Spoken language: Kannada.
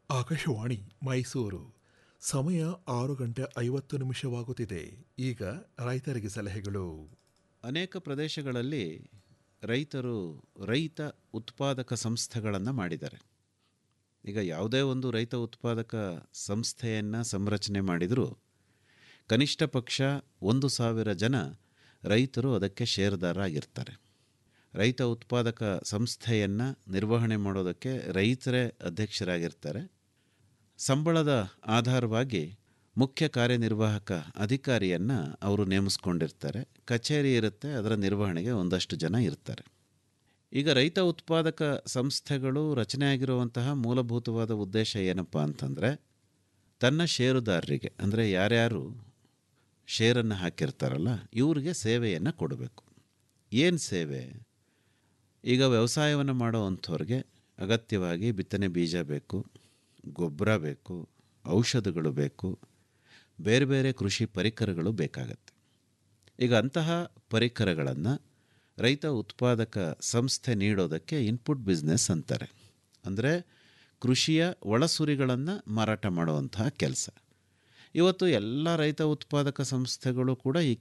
ಆಕಾಶವಾಣಿ ಮೈಸೂರು ಸಮಯ ಆರು ಗಂಟೆ ಐವತ್ತು ನಿಮಿಷವಾಗುತ್ತಿದೆ ಈಗ ರೈತರಿಗೆ ಸಲಹೆಗಳು ಅನೇಕ ಪ್ರದೇಶಗಳಲ್ಲಿ ರೈತರು ರೈತ ಉತ್ಪಾದಕ ಸಂಸ್ಥೆಗಳನ್ನು ಮಾಡಿದ್ದಾರೆ ಈಗ ಯಾವುದೇ ಒಂದು ರೈತ ಉತ್ಪಾದಕ ಸಂಸ್ಥೆಯನ್ನು ಸಂರಚನೆ ಮಾಡಿದರೂ ಕನಿಷ್ಠ ಪಕ್ಷ ಒಂದು ಸಾವಿರ ಜನ ರೈತರು ಅದಕ್ಕೆ ಷೇರುದಾರ ಆಗಿರ್ತಾರೆ ರೈತ ಉತ್ಪಾದಕ ಸಂಸ್ಥೆಯನ್ನು ನಿರ್ವಹಣೆ ಮಾಡೋದಕ್ಕೆ ರೈತರೇ ಅಧ್ಯಕ್ಷರಾಗಿರ್ತಾರೆ ಸಂಬಳದ ಆಧಾರವಾಗಿ ಮುಖ್ಯ ಕಾರ್ಯನಿರ್ವಾಹಕ ಅಧಿಕಾರಿಯನ್ನು ಅವರು ನೇಮಿಸ್ಕೊಂಡಿರ್ತಾರೆ ಕಚೇರಿ ಇರುತ್ತೆ ಅದರ ನಿರ್ವಹಣೆಗೆ ಒಂದಷ್ಟು ಜನ ಇರ್ತಾರೆ ಈಗ ರೈತ ಉತ್ಪಾದಕ ಸಂಸ್ಥೆಗಳು ರಚನೆ ಆಗಿರುವಂತಹ ಮೂಲಭೂತವಾದ ಉದ್ದೇಶ ಏನಪ್ಪ ಅಂತಂದರೆ ತನ್ನ ಷೇರುದಾರರಿಗೆ ಅಂದರೆ ಯಾರ್ಯಾರು ಶೇರನ್ನು ಹಾಕಿರ್ತಾರಲ್ಲ ಇವ್ರಿಗೆ ಸೇವೆಯನ್ನು ಕೊಡಬೇಕು ಏನು ಸೇವೆ ಈಗ ವ್ಯವಸಾಯವನ್ನು ಮಾಡೋ ಅಂಥವ್ರಿಗೆ ಅಗತ್ಯವಾಗಿ ಬಿತ್ತನೆ ಬೀಜ ಬೇಕು ಗೊಬ್ಬರ ಬೇಕು ಔಷಧಗಳು ಬೇಕು ಬೇರೆ ಬೇರೆ ಕೃಷಿ ಪರಿಕರಗಳು ಬೇಕಾಗತ್ತೆ ಈಗ ಅಂತಹ ಪರಿಕರಗಳನ್ನು ರೈತ ಉತ್ಪಾದಕ ಸಂಸ್ಥೆ ನೀಡೋದಕ್ಕೆ ಇನ್ಪುಟ್ ಬಿಸ್ನೆಸ್ ಅಂತಾರೆ ಅಂದರೆ ಕೃಷಿಯ ಒಳಸುರಿಗಳನ್ನು ಮಾರಾಟ ಮಾಡುವಂತಹ ಕೆಲಸ ಇವತ್ತು ಎಲ್ಲ ರೈತ ಉತ್ಪಾದಕ ಸಂಸ್ಥೆಗಳು ಕೂಡ ಈ